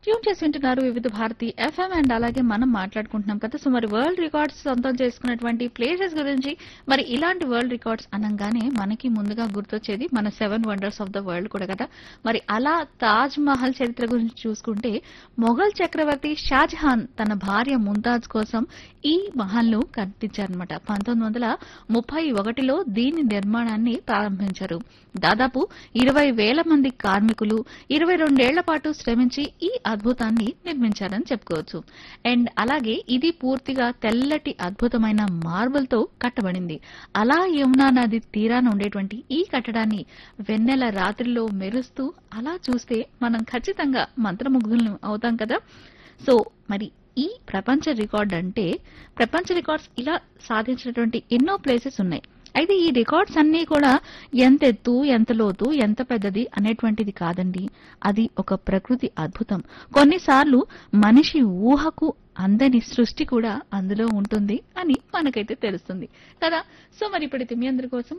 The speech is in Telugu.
ట్యూన్ చేసి వింటున్నారు వివిధ భారతి ఎఫ్ఎం అండ్ అలాగే మనం మాట్లాడుకుంటున్నాం కదా సో మరి వరల్డ్ రికార్డ్స్ సొంతం చేసుకున్నటువంటి ప్లేసెస్ గురించి మరి ఇలాంటి వరల్డ్ రికార్డ్స్ అనగానే మనకి ముందుగా గుర్తొచ్చేది మన seven wonders of the world కూడా కదా మరి అలా తాజ్ మహల్ చరిత్ర గురించి చూసుకుంటే మొఘల్ చక్రవర్తి షాజహాన్ తన భార్య ముంతాజ్ కోసం ఈ మహల్ ను కట్టించారనమాట పంతొమ్మిది వందల ముప్పై ఒకటిలో దీని నిర్మాణాన్ని ప్రారంభించారు దాదాపు ఇరవై వేల మంది కార్మికులు ఇరవై రెండేళ్ల పాటు శ్రమించి ఈ అద్భుతాన్ని నిర్మించారని చెప్పుకోవచ్చు అండ్ అలాగే ఇది పూర్తిగా తెల్లటి అద్భుతమైన మార్బుల్ తో కట్టబడింది అలా యమునా నది తీరాన ఉండేటువంటి ఈ కట్టడాన్ని వెన్నెల రాత్రిలో మెరుస్తూ అలా చూస్తే మనం ఖచ్చితంగా మంత్రముగ్ధులను అవుతాం కదా సో మరి ఈ ప్రపంచ రికార్డ్ అంటే ప్రపంచ రికార్డ్స్ ఇలా సాధించినటువంటి ఎన్నో ప్లేసెస్ ఉన్నాయి అయితే ఈ రికార్డ్స్ అన్నీ కూడా ఎంత ఎత్తు ఎంత లోతు ఎంత పెద్దది అనేటువంటిది కాదండి అది ఒక ప్రకృతి అద్భుతం కొన్నిసార్లు మనిషి ఊహకు అందని సృష్టి కూడా అందులో ఉంటుంది అని మనకైతే తెలుస్తుంది కదా సో మరి ఇప్పుడు మీ అందరి కోసం